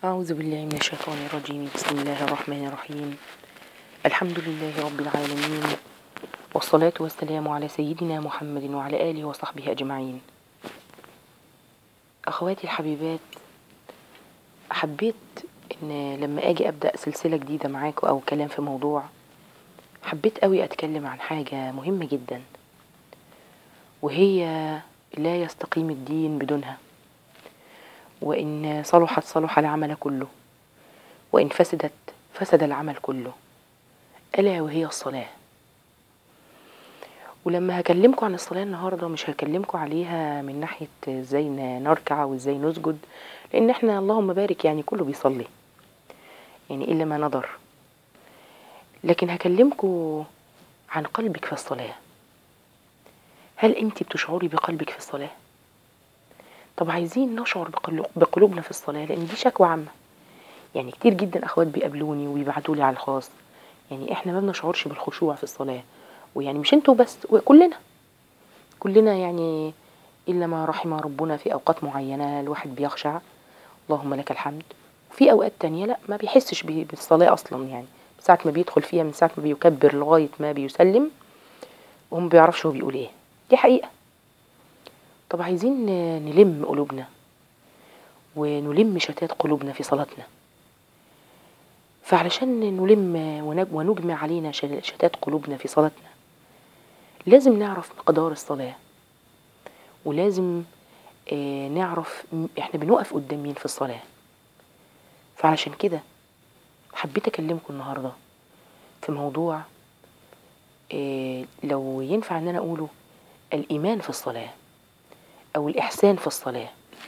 أعوذ بالله من الشيطان الرجيم بسم الله الرحمن الرحيم الحمد لله رب العالمين والصلاة والسلام على سيدنا محمد وعلى آله وصحبه أجمعين أخواتي الحبيبات حبيت إن لما أجي أبدأ سلسلة جديدة معاكم أو كلام في موضوع حبيت قوي أتكلم عن حاجة مهمة جدا وهي لا يستقيم الدين بدونها وإن صلحت صلح العمل كله وإن فسدت فسد العمل كله ألا وهي الصلاة ولما هكلمكم عن الصلاة النهاردة مش هكلمكم عليها من ناحية ازاي نركع وازاي نسجد لأن احنا اللهم بارك يعني كله بيصلي يعني إلا ما نظر لكن هكلمكم عن قلبك في الصلاة هل انت بتشعري بقلبك في الصلاة؟ طب عايزين نشعر بقلو- بقلوبنا في الصلاة لأن دي شكوى عامة يعني كتير جدا أخوات بيقابلوني ويبعتوا لي على الخاص يعني احنا ما بنشعرش بالخشوع في الصلاة ويعني مش انتوا بس وكلنا كلنا يعني إلا ما رحم ربنا في أوقات معينة الواحد بيخشع اللهم لك الحمد وفي أوقات تانية لا ما بيحسش بي- بالصلاة أصلا يعني ساعة ما بيدخل فيها من ساعة ما بيكبر لغاية ما بيسلم وما بيعرفش هو بيقول ايه دي حقيقة طب عايزين ن- نلم قلوبنا ونلم شتات قلوبنا في صلاتنا فعلشان نلم ونج- ونجمع علينا ش- شتات قلوبنا في صلاتنا لازم نعرف مقدار الصلاة ولازم آه، نعرف م- احنا بنقف قدام مين في الصلاة فعلشان كده حبيت اكلمكم النهاردة في موضوع آه، لو ينفع ان انا اقوله الايمان في الصلاة او الاحسان في الصلاة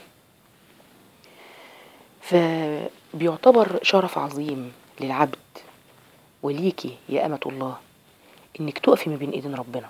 فبيعتبر شرف عظيم للعبد وليكي يا أمة الله إنك تقفي ما بين إيدين ربنا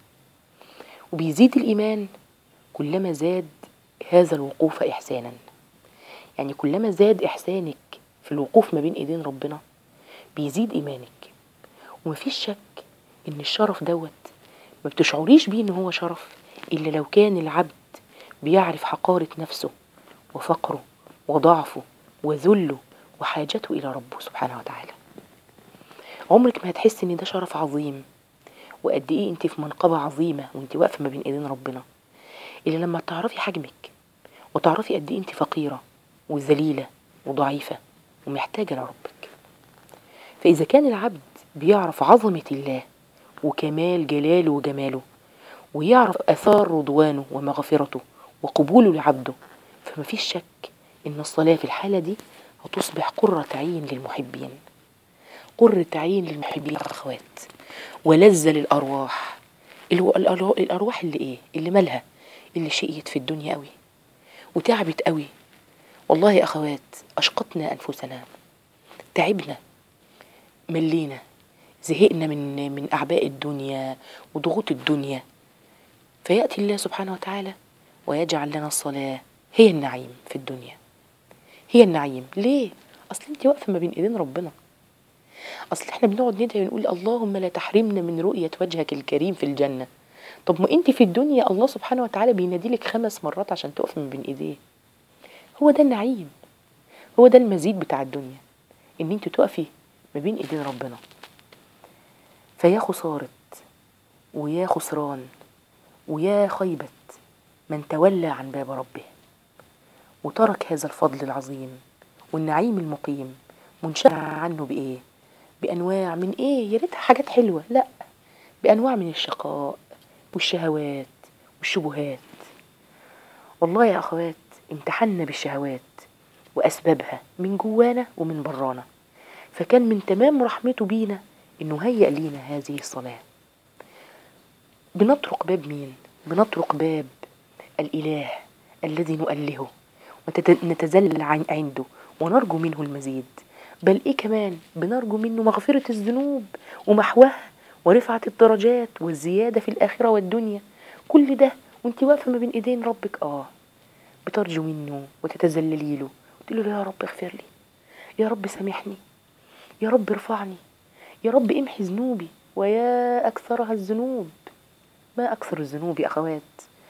وبيزيد الإيمان كلما زاد هذا الوقوف إحسانا يعني كلما زاد إحسانك في الوقوف ما بين إيدين ربنا بيزيد إيمانك ومفيش شك إن الشرف دوت ما بتشعريش بيه إن هو شرف إلا لو كان العبد بيعرف حقارة نفسه وفقره وضعفه وذله وحاجته إلى ربه سبحانه وتعالى عمرك ما هتحس إن ده شرف عظيم وقد إيه أنت في منقبة عظيمة وأنت واقفة ما بين إيدين ربنا إلا لما تعرفي حجمك وتعرفي قد إيه أنت فقيرة وذليلة وضعيفة ومحتاجة لربك فإذا كان العبد بيعرف عظمة الله وكمال جلاله وجماله ويعرف آثار رضوانه ومغفرته وقبوله لعبده فما فيش شك إن الصلاة في الحالة دي هتصبح قرة عين للمحبين قرة عين للمحبين أخوات ولذة للأرواح الو- الأرو- الأرواح اللي إيه اللي مالها اللي شقيت في الدنيا قوي وتعبت قوي والله يا أخوات أشقتنا أنفسنا تعبنا ملينا زهقنا من من أعباء الدنيا وضغوط الدنيا فيأتي الله سبحانه وتعالى ويجعل لنا الصلاة هي النعيم في الدنيا هي النعيم ليه؟ أصل أنت واقفة ما بين إيدين ربنا أصل إحنا بنقعد ندعي ونقول اللهم لا تحرمنا من رؤية وجهك الكريم في الجنة طب ما أنت في الدنيا الله سبحانه وتعالى بيناديلك خمس مرات عشان تقف من بين إيديه هو ده النعيم هو ده المزيد بتاع الدنيا إن أنت تقفي ما بين إيدين ربنا فيا خسارة ويا خسران ويا خيبة من تولى عن باب ربه وترك هذا الفضل العظيم والنعيم المقيم منشغل عنه بإيه؟ بأنواع من إيه؟ يا ريتها حاجات حلوة لا بأنواع من الشقاء والشهوات والشبهات والله يا أخوات امتحنا بالشهوات وأسبابها من جوانا ومن برانا فكان من تمام رحمته بينا إنه هيأ لينا هذه الصلاة بنطرق باب مين؟ بنطرق باب الإله الذي نؤلهه ونتذلل عن عنده ونرجو منه المزيد بل إيه كمان بنرجو منه مغفرة الذنوب ومحوها ورفعة الدرجات والزيادة في الآخرة والدنيا كل ده وانت واقفة ما بين إيدين ربك آه بترجو منه وتتذللي له وتقول له يا رب اغفر لي يا رب سامحني يا رب ارفعني يا رب امحي ذنوبي ويا أكثرها الذنوب ما أكثر الذنوب يا أخوات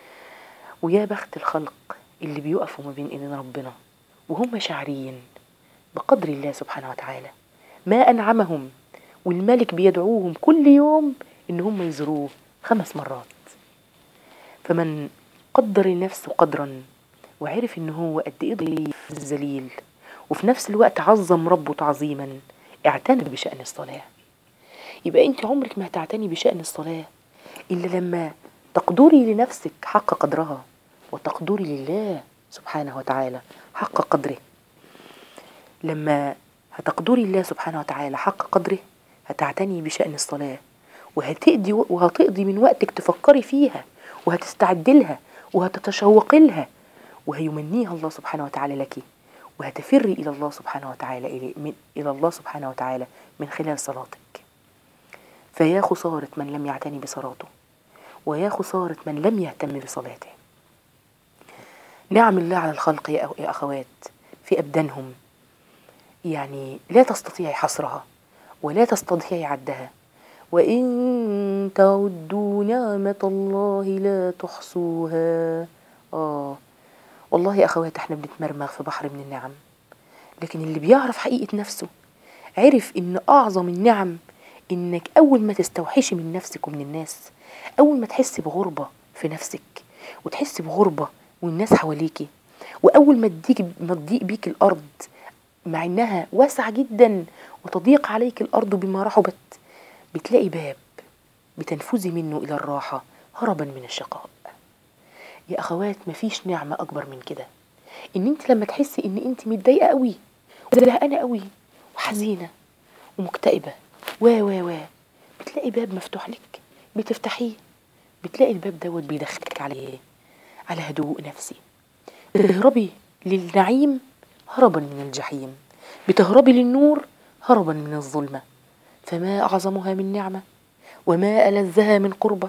ويا بخت الخلق اللي بيقفوا ما بين ايدين ربنا وهم شاعرين بقدر الله سبحانه وتعالى ما أنعمهم والملك بيدعوهم كل يوم إن هم يزوروه خمس مرات فمن قدر لنفسه قدرا وعرف إن هو قد إيه ضعيف ذليل وفي نفس الوقت عظم ربه تعظيما اعتنى بشأن الصلاة يبقى أنت عمرك ما هتعتني بشأن الصلاة إلا لما تقدري لنفسك حق قدرها وتقدري لله سبحانه وتعالى حق قدره لما هتقدري الله سبحانه وتعالى حق قدره هتعتني بشأن الصلاة وهتقضي وهتقضي من وقتك تفكري فيها وهتستعدي لها وهتتشوقي لها وهيمنيها الله سبحانه وتعالى لك وهتفري إلى الله سبحانه وتعالى إلى, من إلى الله سبحانه وتعالى من خلال صلاتك فيا خسارة من لم يعتني بصلاته ويا خسارة من لم يهتم بصلاته نعم الله على الخلق يا أخوات في أبدانهم يعني لا تستطيعي حصرها ولا تستطيعي عدها وإن تعدوا نعمة الله لا تحصوها آه والله يا أخوات احنا بنتمرمغ في بحر من النعم لكن اللي بيعرف حقيقة نفسه عرف إن أعظم النعم إنك أول ما تستوحشي من نفسك ومن الناس أول ما تحسي بغربة في نفسك وتحسي بغربة والناس حواليكي وأول ما تضيق ما تضيق بيك الأرض مع إنها واسعة جدا وتضيق عليك الأرض بما رحبت بتلاقي باب بتنفذي منه إلى الراحة هربا من الشقاء يا أخوات مفيش نعمة أكبر من كده إن أنت لما تحسي إن أنت متضايقة قوي وزهقانة قوي وحزينة ومكتئبة و و و بتلاقي باب مفتوح لك بتفتحيه بتلاقي الباب دوت بيدخلك على ايه على هدوء نفسي بتهربي للنعيم هربا من الجحيم بتهربي للنور هربا من الظلمة فما أعظمها من نعمة وما ألذها من قربة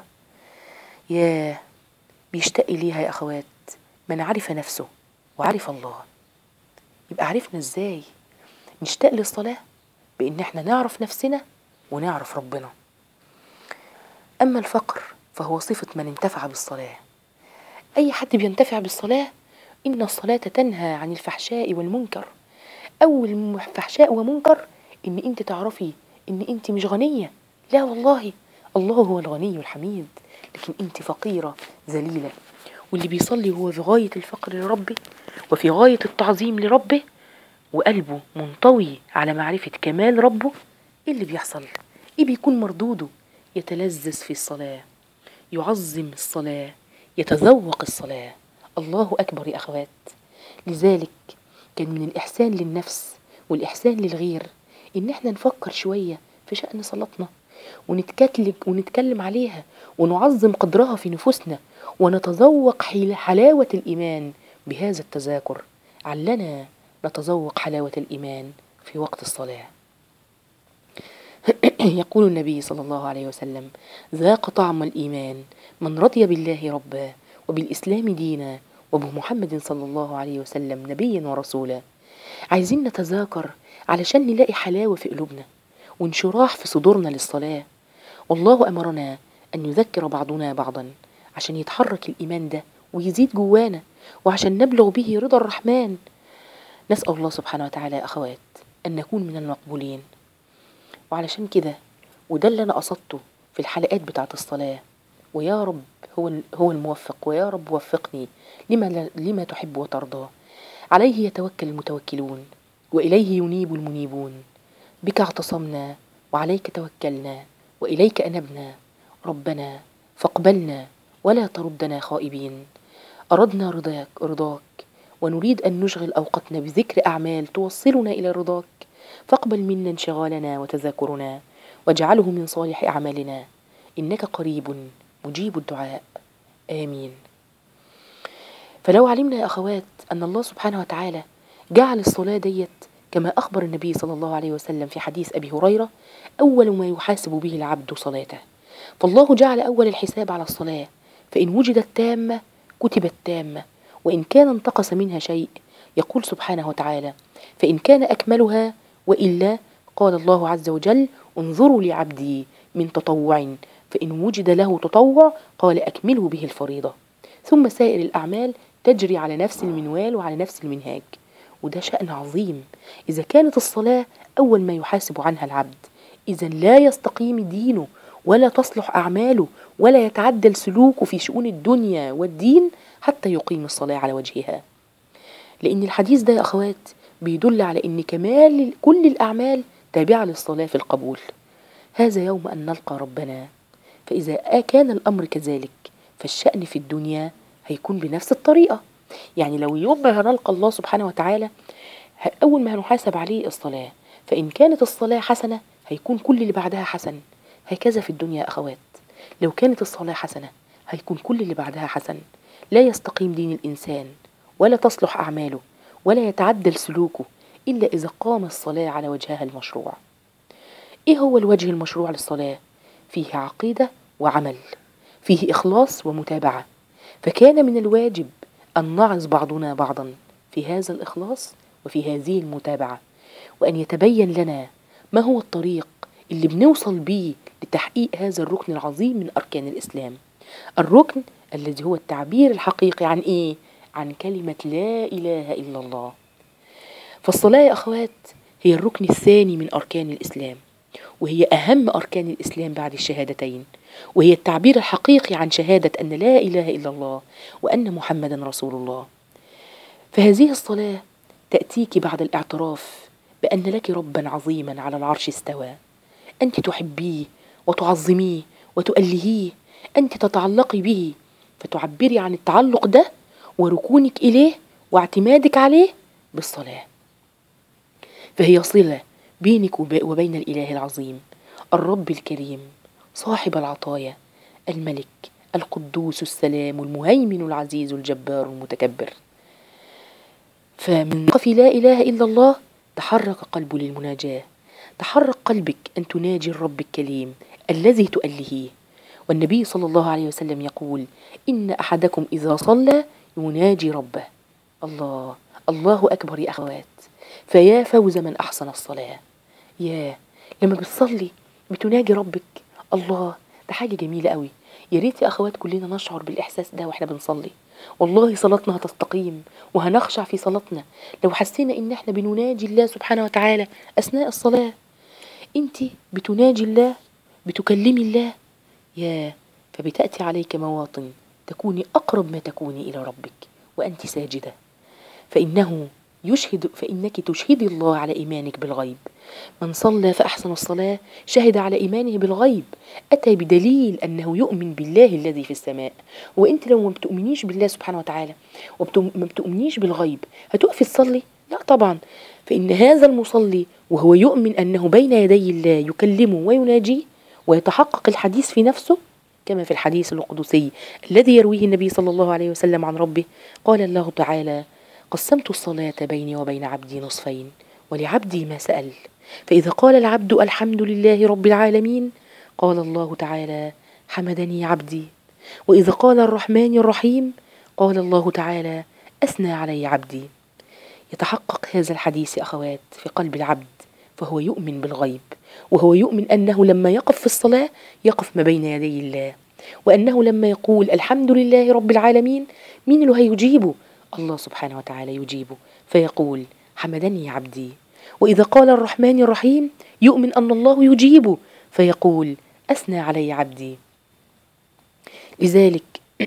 ياه بيشتاق ليها يا أخوات من عرف نفسه وعرف الله يبقى عرفنا ازاي نشتاق للصلاة بإن احنا نعرف نفسنا ونعرف ربنا أما الفقر فهو صفة من انتفع بالصلاة أي حد بينتفع بالصلاة إن الصلاة تنهى عن الفحشاء والمنكر أول فحشاء ومنكر إن أنت تعرفي إن أنت مش غنية لا والله الله هو الغني الحميد لكن أنت فقيرة ذليلة واللي بيصلي هو في غاية الفقر لربه وفي غاية التعظيم لربه وقلبه منطوي على معرفة كمال ربه ايه اللي بيحصل ايه بيكون مردوده يتلذذ في الصلاة يعظم الصلاة يتذوق الصلاة الله أكبر يا أخوات لذلك كان من الإحسان للنفس والإحسان للغير إن احنا نفكر شوية في شأن صلاتنا ونتكتلك ونتكلم عليها ونعظم قدرها في نفوسنا ونتذوق حلاوة الإيمان بهذا التذاكر علنا نتذوق حلاوة الإيمان في وقت الصلاة يقول النبي صلى الله عليه وسلم ذاق طعم الإيمان من رضي بالله ربا وبالإسلام دينا وبمحمد صلى الله عليه وسلم نبيا ورسولا عايزين نتذاكر علشان نلاقي حلاوة في قلوبنا وانشراح في صدورنا للصلاة والله أمرنا أن يذكر بعضنا بعضا عشان يتحرك الإيمان ده ويزيد جوانا وعشان نبلغ به رضا الرحمن نسأل الله سبحانه وتعالى يا أخوات أن نكون من المقبولين وعلشان كده وده اللي أنا قصدته في الحلقات بتاعة الصلاة ويا رب هو هو الموفق ويا رب وفقني لما لما تحب وترضى عليه يتوكل المتوكلون وإليه ينيب المنيبون بك اعتصمنا وعليك توكلنا وإليك أنبنا ربنا فاقبلنا ولا تردنا خائبين أردنا رضاك رضاك ونريد أن نشغل أوقاتنا بذكر أعمال توصلنا إلى رضاك فاقبل منا انشغالنا وتذاكرنا واجعله من صالح أعمالنا إنك قريب مجيب الدعاء آمين فلو علمنا يا أخوات أن الله سبحانه وتعالى جعل الصلاة ديت كما أخبر النبي صلى الله عليه وسلم في حديث أبي هريرة أول ما يحاسب به العبد صلاته فالله جعل أول الحساب على الصلاة فإن وجدت تامة كتبت تامة وإن كان انتقص منها شيء يقول سبحانه وتعالى فإن كان أكملها وإلا قال الله عز وجل انظروا لعبدي من تطوع فإن وجد له تطوع قال أكمله به الفريضة ثم سائر الأعمال تجري على نفس المنوال وعلى نفس المنهاج وده شأن عظيم إذا كانت الصلاة أول ما يحاسب عنها العبد إذا لا يستقيم دينه ولا تصلح أعماله ولا يتعدل سلوكه في شؤون الدنيا والدين حتى يقيم الصلاة على وجهها لأن الحديث ده يا أخوات بيدل على أن كمال كل الأعمال تابعة للصلاة في القبول هذا يوم أن نلقى ربنا فإذا كان الأمر كذلك فالشأن في الدنيا هيكون بنفس الطريقة يعني لو يوم ما هنلقى الله سبحانه وتعالى أول ما هنحاسب عليه الصلاة فإن كانت الصلاة حسنة هيكون كل اللي بعدها حسن هكذا في الدنيا يا أخوات لو كانت الصلاة حسنة هيكون كل اللي بعدها حسن لا يستقيم دين الإنسان ولا تصلح أعماله ولا يتعدل سلوكه إلا إذا قام الصلاة على وجهها المشروع إيه هو الوجه المشروع للصلاة؟ فيه عقيدة وعمل فيه إخلاص ومتابعة فكان من الواجب أن نعظ بعضنا بعضا في هذا الإخلاص وفي هذه المتابعة وأن يتبين لنا ما هو الطريق اللي بنوصل بيه لتحقيق هذا الركن العظيم من أركان الإسلام الركن الذي هو التعبير الحقيقي عن إيه؟ عن كلمة لا إله إلا الله فالصلاة يا أخوات هي الركن الثاني من أركان الإسلام وهي أهم أركان الإسلام بعد الشهادتين وهي التعبير الحقيقي عن شهادة أن لا إله إلا الله وأن محمدا رسول الله فهذه الصلاة تأتيك بعد الاعتراف بأن لك ربا عظيما على العرش استوى أنت تحبيه وتعظميه وتؤلهيه أنت تتعلقي به فتعبري عن التعلق ده وركونك إليه واعتمادك عليه بالصلاة فهي صلة بينك وبين الإله العظيم الرب الكريم صاحب العطايا الملك القدوس السلام المهيمن العزيز الجبار المتكبر فمن في لا إله إلا الله تحرك قلبه للمناجاة تحرك قلبك أن تناجي الرب الكريم الذي تؤلهيه والنبي صلى الله عليه وسلم يقول إن أحدكم إذا صلى يناجي ربه الله الله أكبر يا أخوات فيا فوز من أحسن الصلاة يا لما بتصلي بتناجي ربك الله ده حاجة جميلة قوي يا ريت يا أخوات كلنا نشعر بالإحساس ده وإحنا بنصلي والله صلاتنا هتستقيم وهنخشع في صلاتنا لو حسينا إن إحنا بنناجي الله سبحانه وتعالى أثناء الصلاة أنت بتناجي الله بتكلمي الله يا فبتأتي عليك مواطن تكوني أقرب ما تكوني إلى ربك وأنت ساجدة فإنه يشهد فإنك تشهدي الله على إيمانك بالغيب من صلى فأحسن الصلاة شهد على إيمانه بالغيب أتى بدليل أنه يؤمن بالله الذي في السماء وأنت لو ما بتؤمنيش بالله سبحانه وتعالى وما بتؤمنيش بالغيب هتقفي تصلي لا طبعا فإن هذا المصلي وهو يؤمن أنه بين يدي الله يكلمه ويناجيه ويتحقق الحديث في نفسه كما في الحديث القدسي الذي يرويه النبي صلى الله عليه وسلم عن ربه قال الله تعالى قسمت الصلاة بيني وبين عبدي نصفين ولعبدي ما سأل فإذا قال العبد الحمد لله رب العالمين قال الله تعالى حمدني عبدي وإذا قال الرحمن الرحيم قال الله تعالى أثنى علي عبدي يتحقق هذا الحديث يا أخوات في قلب العبد فهو يؤمن بالغيب وهو يؤمن أنه لما يقف في الصلاة يقف ما بين يدي الله وأنه لما يقول الحمد لله رب العالمين مين اللي هيجيبه الله سبحانه وتعالى يجيبه فيقول حمدني عبدي وإذا قال الرحمن الرحيم يؤمن أن الله يجيبه فيقول أثنى علي عبدي لذلك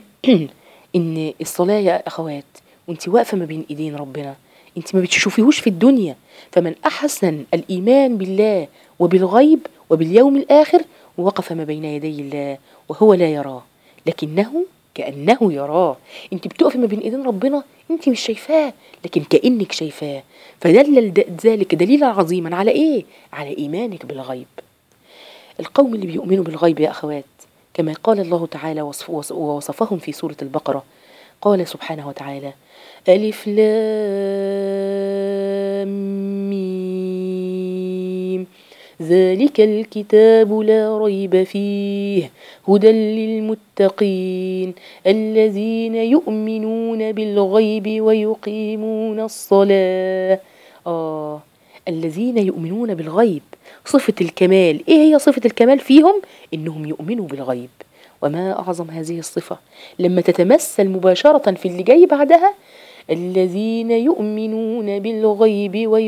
إن الصلاة يا أخوات وانت واقفة ما بين إيدين ربنا انت ما بتشوفيهوش في الدنيا فمن أحسن الإيمان بالله وبالغيب وباليوم الآخر وقف ما بين يدي الله وهو لا يراه لكنه كأنه يراه انت بتقفي ما بين ايدين ربنا انت مش شايفاه لكن كأنك شايفاه فدل ذلك دليلا عظيما على ايه على ايمانك بالغيب القوم اللي بيؤمنوا بالغيب يا اخوات كما قال الله تعالى ووصفهم في سورة البقرة قال سبحانه وتعالى ألف لام ميم ذلك الكتاب لا ريب فيه هدى للمتقين الذين يؤمنون بالغيب ويقيمون الصلاة آه الذين يؤمنون بالغيب صفة الكمال إيه هي صفة الكمال فيهم إنهم يؤمنوا بالغيب وما أعظم هذه الصفة لما تتمثل مباشرة في اللي جاي بعدها الذين يؤمنون بالغيب